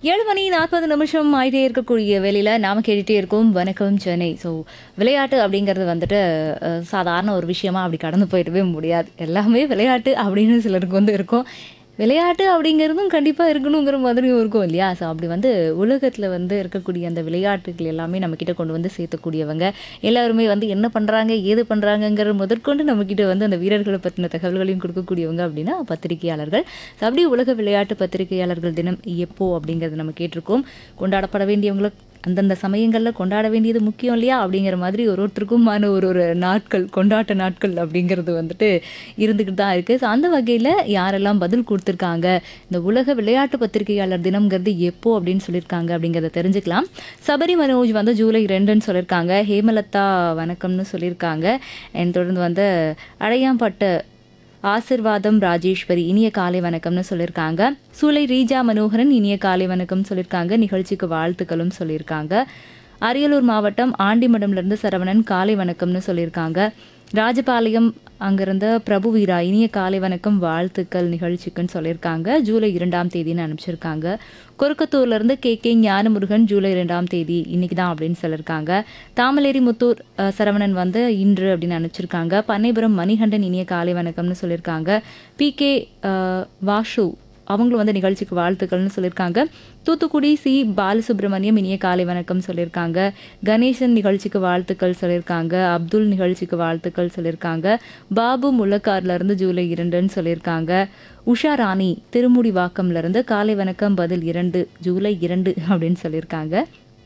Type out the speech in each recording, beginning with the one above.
ஏழு மணி நாற்பது நிமிஷம் ஆகிட்டே இருக்கக்கூடிய வேலையில் நாம் கேட்டுகிட்டே இருக்கோம் வணக்கம் சென்னை ஸோ விளையாட்டு அப்படிங்கிறது வந்துட்டு அஹ், சாதாரண ஒரு விஷயமா அப்படி கடந்து போயிடவே முடியாது எல்லாமே விளையாட்டு அப்படின்னு சிலருக்கு வந்து இருக்கும் விளையாட்டு அப்படிங்கிறதும் கண்டிப்பாக இருக்கணுங்கிற மாதிரியும் இருக்கும் இல்லையா ஸோ அப்படி வந்து உலகத்தில் வந்து இருக்கக்கூடிய அந்த விளையாட்டுகள் எல்லாமே நம்மக்கிட்ட கொண்டு வந்து சேர்த்தக்கூடியவங்க எல்லாருமே வந்து என்ன பண்ணுறாங்க ஏது பண்ணுறாங்கங்கிற முதற்கொண்டு நம்மக்கிட்ட வந்து அந்த வீரர்களை பற்றின தகவல்களையும் கொடுக்கக்கூடியவங்க அப்படின்னா பத்திரிகையாளர்கள் ஸோ அப்படி உலக விளையாட்டு பத்திரிகையாளர்கள் தினம் எப்போ அப்படிங்கிறது நம்ம கேட்டிருக்கோம் கொண்டாடப்பட வேண்டியவங்களை அந்தந்த சமயங்களில் கொண்டாட வேண்டியது முக்கியம் இல்லையா அப்படிங்கிற மாதிரி ஒரு ஒருத்தருக்குமான ஒரு ஒரு நாட்கள் கொண்டாட்ட நாட்கள் அப்படிங்கிறது வந்துட்டு இருந்துக்கிட்டு தான் இருக்குது ஸோ அந்த வகையில் யாரெல்லாம் பதில் கொடுத்துருக்காங்க இந்த உலக விளையாட்டு பத்திரிகையாளர் தினம்ங்கிறது எப்போ அப்படின்னு சொல்லியிருக்காங்க அப்படிங்கிறத தெரிஞ்சுக்கலாம் சபரி மனோஜ் வந்து ஜூலை ரெண்டுன்னு சொல்லியிருக்காங்க ஹேமலதா வணக்கம்னு சொல்லியிருக்காங்க and தொடர்ந்து வந்து அடையாம்பட்டு ஆசிர்வாதம் ராஜேஸ்வரி இனிய காலை வணக்கம்னு சொல்லியிருக்காங்க சூலை ரீஜா மனோகரன் இனிய காலை வணக்கம் சொல்லியிருக்காங்க நிகழ்ச்சிக்கு வாழ்த்துக்களும் சொல்லியிருக்காங்க அரியலூர் மாவட்டம் ஆண்டிமடம்லேருந்து சரவணன் காலை வணக்கம்னு சொல்லியிருக்காங்க ராஜபாளையம் அங்கிருந்த பிரபு வீரா இனிய காலை வணக்கம் வாழ்த்துக்கள் நிகழ்ச்சிக்குன்னு சொல்லியிருக்காங்க ஜூலை இரண்டாம் தேதின்னு அனுப்பிச்சிருக்காங்க கொருக்கத்தூர்லேருந்து கே கே ஞானமுருகன் ஜூலை இரண்டாம் தேதி இன்னைக்கு தான் அப்படின்னு சொல்லியிருக்காங்க தாமலேரி முத்தூர் அஹ், சரவணன் வந்து இன்று அப்படின்னு அனுப்பிச்சிருக்காங்க பண்ணைபுரம் மணிகண்டன் இனிய காலை வணக்கம்னு சொல்லியிருக்காங்க பி கே வாஷு அவங்களும் வந்து நிகழ்ச்சிக்கு வாழ்த்துக்கள்னு சொல்லியிருக்காங்க தூத்துக்குடி சி பாலசுப்ரமணியம் இனிய காலை வணக்கம் சொல்லியிருக்காங்க கணேசன் நிகழ்ச்சிக்கு வாழ்த்துக்கள் சொல்லியிருக்காங்க அப்துல் நிகழ்ச்சிக்கு வாழ்த்துக்கள் சொல்லியிருக்காங்க பாபு முள்ளக்கார்ல இருந்து ஜூலை இரண்டுன்னு சொல்லியிருக்காங்க உஷா ராணி திருமுடிவாக்கம்ல இருந்து காலை வணக்கம் பதில் இரண்டு ஜூலை இரண்டு அப்படின்னு சொல்லியிருக்காங்க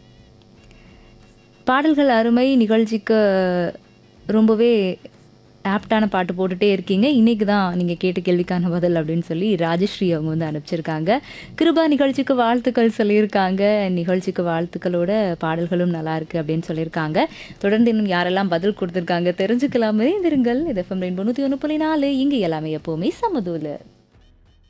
பாடல்கள் அருமை நிகழ்ச்சிக்கு ரொம்பவே ஆப்டான பாட்டு போட்டுட்டே இருக்கீங்க இன்னைக்கு தான் நீங்கள் கேட்ட கேள்விக்கான பதில் அப்படின்னு சொல்லி ராஜஸ்ரீ அவங்க வந்து அனுப்பிச்சிருக்காங்க கிருபா நிகழ்ச்சிக்கு வாழ்த்துக்கள் சொல்லியிருக்காங்க நிகழ்ச்சிக்கு வாழ்த்துக்களோட பாடல்களும் நல்லா இருக்கு அப்படின்னு சொல்லியிருக்காங்க தொடர்ந்து இன்னும் யாரெல்லாம் பதில் கொடுத்துருக்காங்க தெரிஞ்சுக்கலாமே இருங்கள் இது எஃப்எம் ரெண்டு தொண்ணூற்றி ஒன்று புள்ளி நாலு இங்கே எல்லாமே எப்போவுமே சமதூல